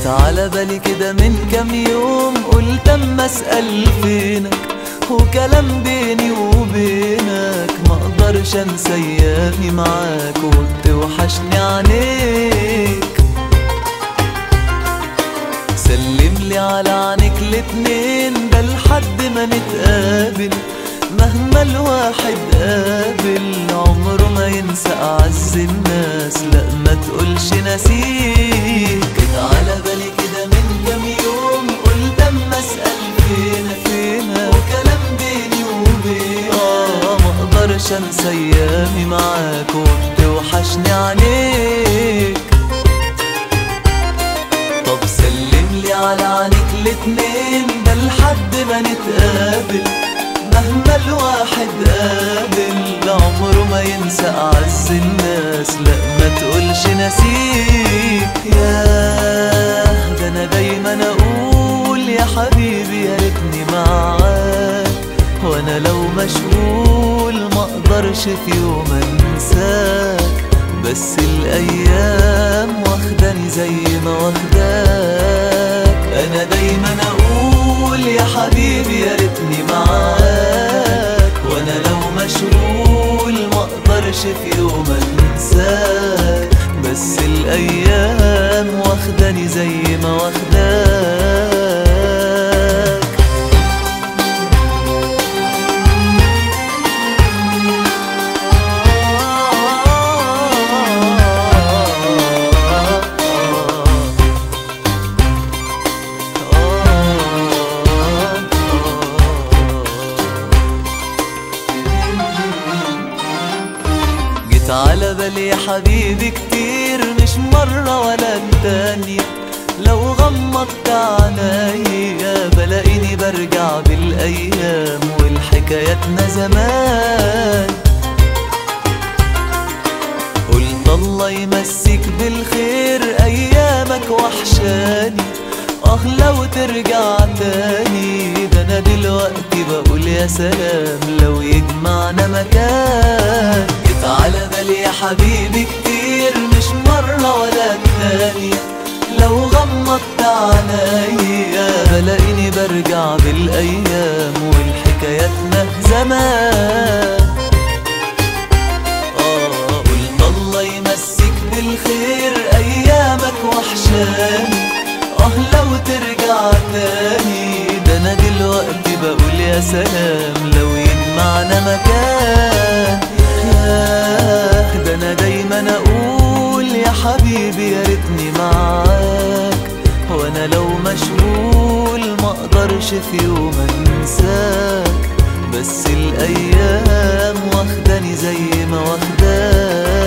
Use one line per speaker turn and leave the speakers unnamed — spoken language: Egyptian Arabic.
على بالي كده من كام يوم قلت اما اسأل فينك وكلام بيني وبينك ما اقدرش انسى ايامي معاك وبتوحشني عينيك سلم لي على عينيك الاتنين ده لحد ما نتقابل مهما الواحد قابل عمره ما ينسى اعز الناس لا ما تقولش نسيك جيت على بالي كده من كام يوم قلت اما اسال فينا فينا وكلام بيني وبينك اه ما اقدرش انسى ايامي معاك وبتوحشني عينيك طب سلم لي على عينيك الاتنين ده لحد ما نتقابل مهما الواحد قابل عمره ما ينسى أعز الناس لا ما تقولش نسيك ياه ده أنا دايما أقول يا حبيبي يا ريتني معاك وأنا لو مشغول ما أقدرش في يوم أنساك بس الأيام واخداني زي ما واخداك أنا دايما أقول يا حبيبي يا ريتني معاك وأنا لو مشغول ما أقدرش في يوم أنساك بس الأيام واخداني زي ما واخداك جيت على بالي يا حبيبي كتير مش مرة ولا التانية لو غمضت عينيا بلاقيني برجع بالأيام والحكاياتنا زمان قلت الله يمسك بالخير أيامك وحشاني اه لو ترجع تاني ده انا دلوقتي بقول يا سلام لو يجمعنا مكان جيت على بالي يا حبيبي كتير مش مرة ولا التانية لو غمضت عينيا بلاقيني برجع بالايام والحكاياتنا زمان آه قلت الله يمسك بالخير أيامك وحشاني آه لو ترجع تاني ده أنا دلوقتي بقول يا سلام لو يجمعنا مكان ياه ده أنا دايما أقول يا حبيبي يا ريتني معاك وأنا لو مشغول ما أقدرش في يوم أنساك بس الأيام واخداني زي ما واخداك